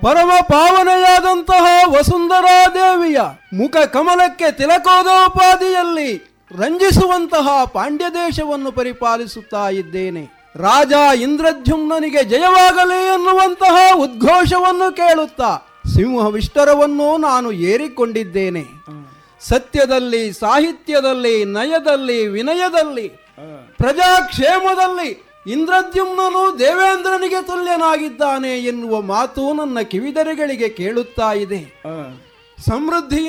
ಪರಮ ಪಾವನೆಯಾದಂತಹ ವಸುಂಧರಾ ದೇವಿಯ ಮುಖ ಕಮಲಕ್ಕೆ ತಿಲಕೋದೋಪಾದಿಯಲ್ಲಿ ರಂಜಿಸುವಂತಹ ಪಾಂಡ್ಯ ದೇಶವನ್ನು ಪರಿಪಾಲಿಸುತ್ತಾ ಇದ್ದೇನೆ ರಾಜ ಇಂದ್ರದ್ಯುಮ್ನನಿಗೆ ಜಯವಾಗಲಿ ಎನ್ನುವಂತಹ ಉದ್ಘೋಷವನ್ನು ಕೇಳುತ್ತಾ ಸಿಂಹವಿಷ್ಟರವನ್ನು ನಾನು ಏರಿಕೊಂಡಿದ್ದೇನೆ ಸತ್ಯದಲ್ಲಿ ಸಾಹಿತ್ಯದಲ್ಲಿ ನಯದಲ್ಲಿ ವಿನಯದಲ್ಲಿ ಪ್ರಜಾಕ್ಷೇಮದಲ್ಲಿ ಇಂದ್ರದ್ಯುಮ್ನನು ದೇವೇಂದ್ರನಿಗೆ ತುಲ್ಯನಾಗಿದ್ದಾನೆ ಎನ್ನುವ ಮಾತು ನನ್ನ ಕಿವಿದರೆಗಳಿಗೆ ಕೇಳುತ್ತಾ ಇದೆ ಸಮೃದ್ಧಿ